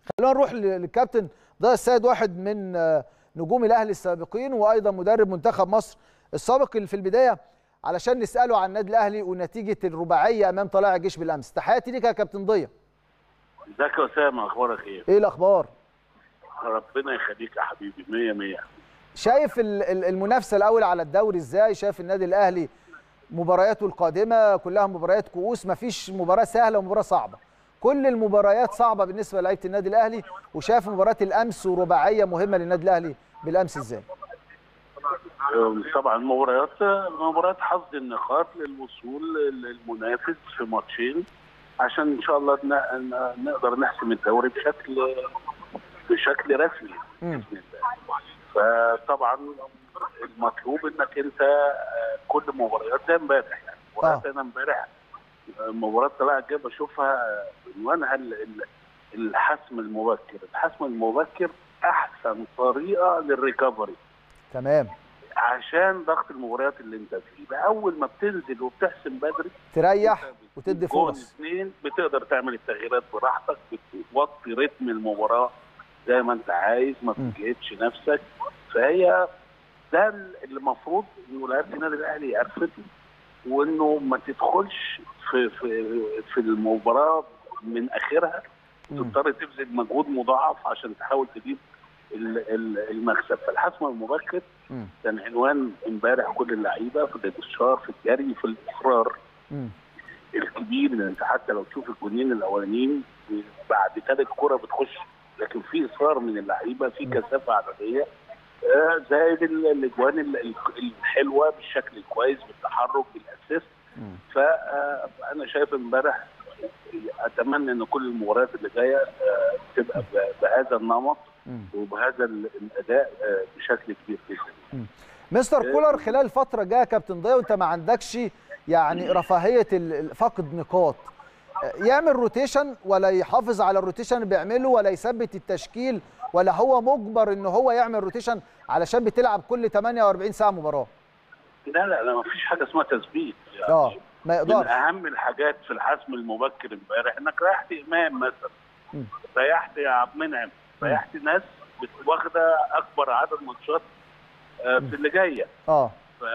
خلينا نروح للكابتن ضياء السيد واحد من نجوم الاهلي السابقين وايضا مدرب منتخب مصر السابق اللي في البدايه علشان نساله عن النادي الاهلي ونتيجه الرباعيه امام طلائع الجيش بالامس تحياتي ليك يا كابتن ضياء ازيك يا اسامه اخبارك ايه ايه الاخبار ربنا يخليك يا حبيبي 100 100 شايف المنافسه الاول على الدوري ازاي شايف النادي الاهلي مبارياته القادمه كلها مباريات كؤوس مفيش مباراه سهله ومباراه صعبه كل المباريات صعبه بالنسبه لعيبه النادي الاهلي وشايف مباراه الامس ورباعيه مهمه للنادي الاهلي بالامس ازاي طبعا مباريات مباريات حظ النقاط للوصول للمنافس في ماتشين عشان ان شاء الله نقدر نحسم الدوري بشكل بشكل رسمي باذن الله فطبعا المطلوب انك انت كل مباريات زي امبارح يعني مباريات انا امبارح مباراه طلائع الجيش بشوفها عنوانها الحسم المبكر، الحسم المبكر احسن طريقه للريكفري تمام عشان ضغط المباريات اللي انت فيه اول ما بتنزل وبتحسم بدري تريح وتدي فرص اثنين بتقدر تعمل التغييرات براحتك بتوطي رتم المباراه زي ما انت عايز ما تجهدش نفسك فهي ده اللي المفروض انه لعيبه النادي الاهلي عرفته وانه ما تدخلش في في في المباراه من اخرها تضطر تبذل مجهود مضاعف عشان تحاول تجيب المكسب فالحسم المبكر كان عنوان امبارح كل اللعيبه في الانتشار في الجري في الاصرار م. الكبير لان انت حتى لو تشوف الجونين الاولانيين بعد ثالث كره بتخش لكن في اصرار من اللعيبه في كثافه عدديه زائد الاجوان الحلوه بالشكل الكويس بالتحرك بالاسيست فانا شايف امبارح اتمنى ان كل المباريات اللي جايه تبقى بهذا النمط وبهذا الاداء بشكل كبير جدا. مستر كولر خلال فتره جايه كابتن ضياء وانت ما عندكش يعني رفاهيه فقد نقاط يعمل روتيشن ولا يحافظ على الروتيشن اللي بيعمله ولا يثبت التشكيل ولا هو مجبر ان هو يعمل روتيشن علشان بتلعب كل 48 ساعه مباراه لا لا لا ما فيش حاجه اسمها تثبيت يعني اه ما يقدرش من اهم الحاجات في الحسم المبكر امبارح انك ريحت امام مثلا ريحت يا عبد المنعم ريحت ناس واخده اكبر عدد ماتشات في اللي جايه اه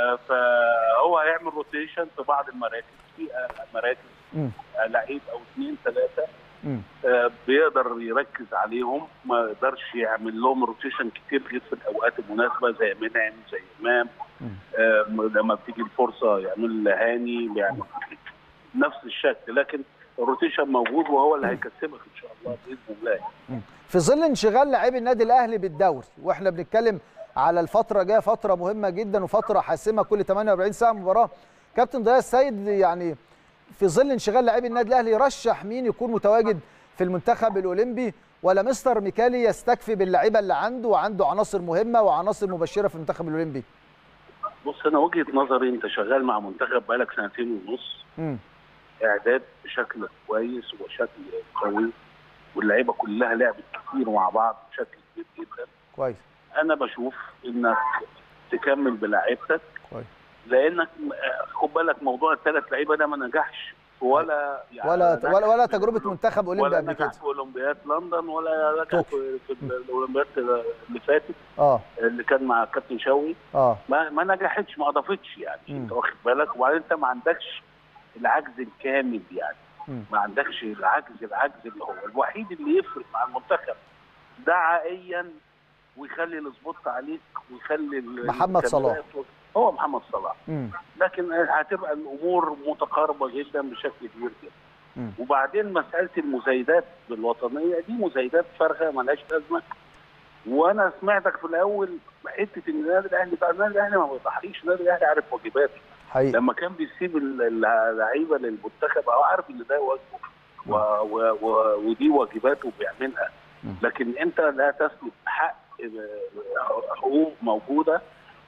فهو هيعمل روتيشن في بعض المراكز في مراكز لعيب او اثنين ثلاثه آه بيقدر يركز عليهم ما يقدرش يعمل لهم روتيشن كتير غير في الاوقات المناسبه زي منعم زي امام آه لما بتيجي الفرصه يعمل هاني يعني نفس الشكل لكن الروتيشن موجود وهو اللي هيكسبك ان شاء الله باذن الله في ظل انشغال لاعبي النادي الاهلي بالدوري واحنا بنتكلم على الفتره جايه فتره مهمه جدا وفتره حاسمه كل 48 ساعه مباراه كابتن ضياء السيد يعني في ظل انشغال لاعبي النادي الاهلي يرشح مين يكون متواجد في المنتخب الاولمبي ولا مستر ميكالي يستكفي باللعيبه اللي عنده وعنده عناصر مهمه وعناصر مبشره في المنتخب الاولمبي؟ بص انا وجهه نظري انت شغال مع منتخب بقالك سنتين ونص م. اعداد بشكل كويس وشكل قوي واللعيبه كلها لعبت كتير مع بعض بشكل كبير جدا كويس انا بشوف انك تكمل بلاعيبتك كويس لانك خد بالك موضوع الثلاث لعيبه ده ما نجحش ولا يعني ولا ولا, ولا تجربه منتخب اولمبي قبل كده في اولمبياد لندن ولا نجح في, في الاولمبياد اللي فاتت اه اللي كان مع كابتن شوقي اه ما, ما نجحتش ما اضافتش يعني م. انت واخد بالك وبعدين انت ما عندكش العجز الكامل يعني م. ما عندكش العجز العجز اللي هو الوحيد اللي يفرق مع المنتخب دعائيا ويخلي السبوت عليك ويخلي محمد صلاح هو محمد صلاح م. لكن هتبقى الامور متقاربه جدا بشكل كبير جدا م. وبعدين مساله المزايدات بالوطنيه دي مزايدات فارغه ملهاش لازمه وانا سمعتك في الاول حته ان النادي الاهلي بقى النادي الاهلي ما بيضحيش النادي الاهلي عارف واجباته حقيقي لما كان بيسيب اللعيبه للمنتخب او عارف ان ده واجبه و... و... و... ودي واجباته بيعملها لكن انت لا تسلب حق حقوق موجوده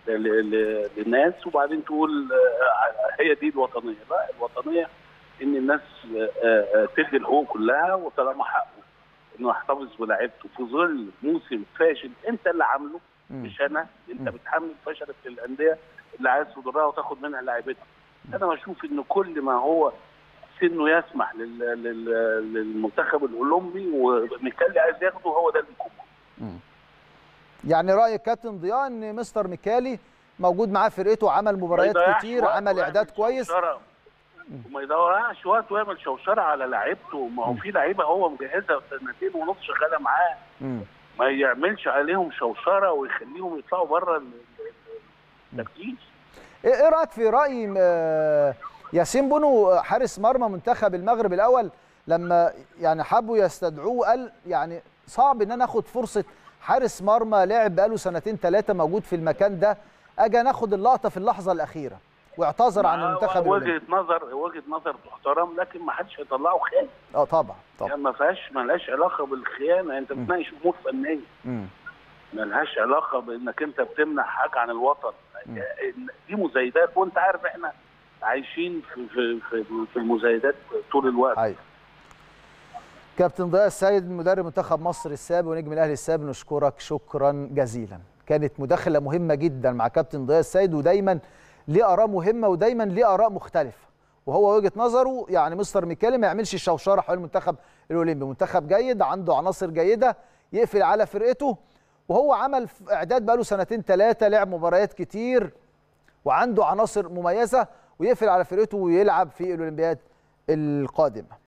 للناس وبعدين تقول هي دي الوطنيه لا الوطنيه ان الناس تدي الحقوق كلها وطالما حقه انه يحتفظ بلاعيبته في ظل موسم فاشل انت اللي عامله مش انا انت بتحمل فشلك للانديه اللي عايز تضرها وتاخد منها لاعيبتها انا بشوف ان كل ما هو سنه يسمح لل... لل... للمنتخب الاولمبي وميكالي عايز ياخده هو ده اللي يكون يعني راي كابتن ضياء ان مستر ميكالي موجود معاه فرقته عمل ما مباريات يضيعش كتير وقت عمل ويعمل اعداد كويس شوشرة. وما يضيعش وقت ويعمل شوشره على لعيبته ما هو في لعيبه هو مجهزها سنتين ونص شغاله معاه مم. ما يعملش عليهم شوشره ويخليهم يطلعوا بره التركيز ايه إيه رايك في راي آه، ياسين بونو حارس مرمى منتخب المغرب الاول لما يعني حبوا يستدعوه قال يعني صعب ان انا اخد فرصه حارس مرمى لعب بقاله سنتين ثلاثه موجود في المكان ده اجي ناخد اللقطه في اللحظه الاخيره واعتذر عن المنتخب الأولمبي. وجهه نظر وجهه نظر تحترم لكن ما حدش هيطلعه خاين اه طبعا طبعا يعني ما فيهاش ما لهاش علاقه بالخيانه انت بتناقش امور فنيه مم. ما لهاش علاقه بانك انت بتمنع حاجه عن الوطن دي مزايدات وانت عارف احنا عايشين في في في, في المزايدات طول الوقت ايوه كابتن ضياء السيد مدرب منتخب مصر السابق ونجم الاهلي السابق نشكرك شكرا جزيلا كانت مداخله مهمه جدا مع كابتن ضياء السيد ودايما ليه اراء مهمه ودايما ليه اراء مختلفه وهو وجهه نظره يعني مستر ميكالي ما يعملش شوشره حول المنتخب الاولمبي منتخب جيد عنده عناصر جيده يقفل على فرقته وهو عمل في اعداد بقاله سنتين ثلاثه لعب مباريات كتير وعنده عناصر مميزه ويقفل على فرقته ويلعب في الاولمبياد القادمه